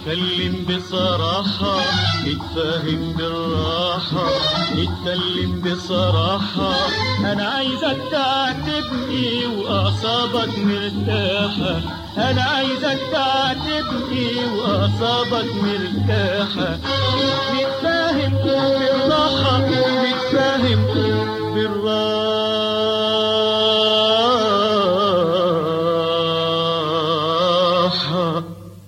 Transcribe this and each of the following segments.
نتكلم بصراحة نتفاهم بالراحة نتكلم بصراحة أنا عايزك تعاتبني وأعصابك مرتاحة أنا عايزك تعاتبني وأعصابك مرتاحة نتفاهم بالراحة نتفاهم بالراحة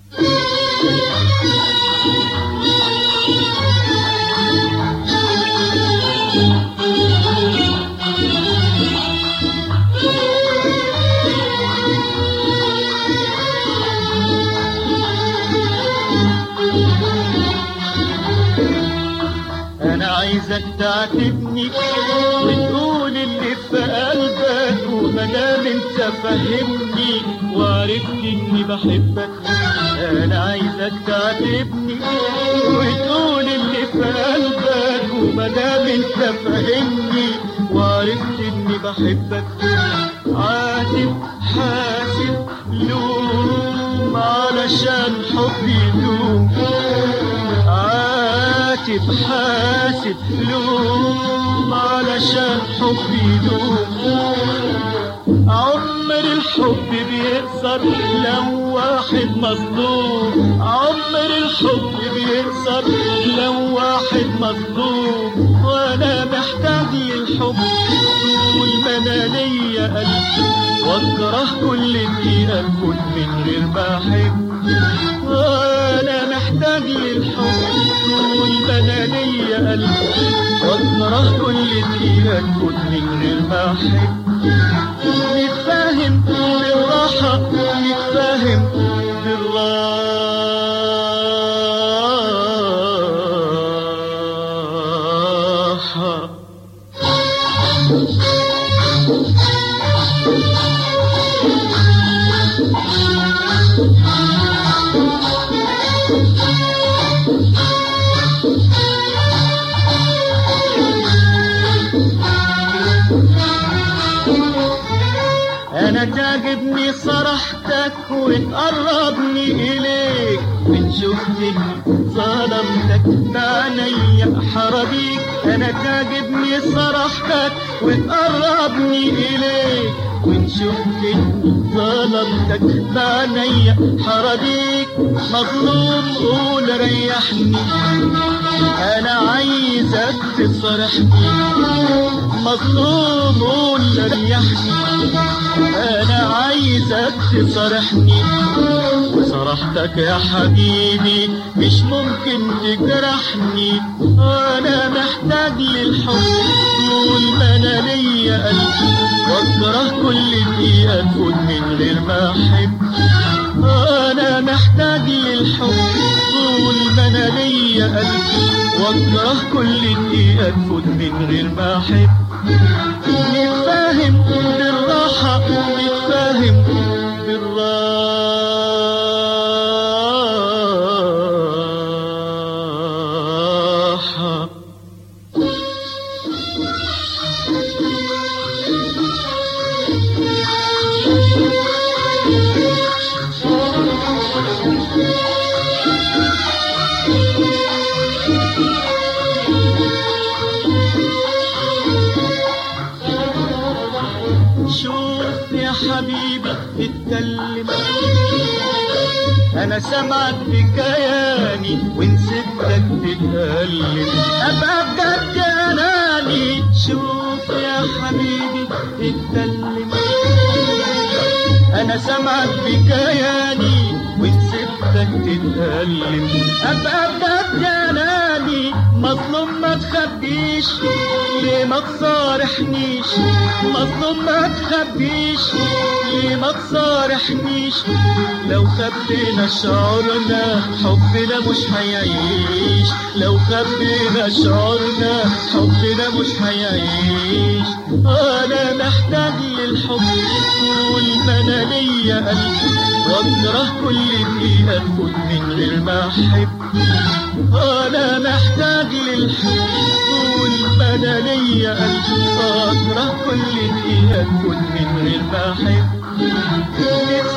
انا عايزك تعاتبني وتقول اللي في قلبك ومادام انت فهمني وعرفت اني بحبك انا عايزك تعاتبني وتقول اللي في قلبك ومادام انت فهمني وعرفت اني بحبك عاتب حاسب لوم علشان حبي يدوم عاتب حاسب لوم علشان حبي يدوم عمر الحب بيقصر لو واحد مظلوم عمر الحب بيقصر لو واحد مظلوم وانا محتاج للحب طول ما انا ليا قلب واكره كل دقيقة اكون من غير ما احب وانا محتاج للحب طول ما انا ليا قلب واكره كل دقيقة اكون من غير ما احب نتفاهم بالراحة نتفاهم بالراحة انا تعجبني صراحتك وتقربني اليك وان شفتني ظلمتك بعينيا حرابيك انا تعجبني صراحتك وتقربني اليك وان شفتني ظلمتك بعينيا حرابيك مظلوم قول ريحني انا عايزك تصرحني مظلوم قول ريحني انا عايزك تصرحني وصرحتك يا حبيبي مش ممكن تجرحني انا محتاج للحب طول ما انا ليا قلب واكره كل دقيقه تفوت من غير ما احب انا محتاج للحب طول ما انا ليا قلب واكره كل دقيقه تفوت من غير ما احب نتفاهم بالراحة نتفاهم بالراحة شوف يا حبيبي اتكلم انا سامعك بكياني وان سبتك تتكلم ابقى بجد اناني شوف يا حبيبي اتكلم انا سامعك بكياني وان سبتك تتكلم ابقى بجد اناني مظلوم ما تخبيش ليه ما تصارحنيش مظلوم ما تخبيش ليه ما تصارحنيش لو خبينا شعورنا حبنا مش هيعيش لو خبينا شعورنا حبنا مش هيعيش انا محتاج للحب طول ما انا ليا قلب واكره كل دقيقه تفوت من غير ما احب انا محتاج للحب طول ما انا ليا قلب اكره كل دقيقه تفوت من غير ما احب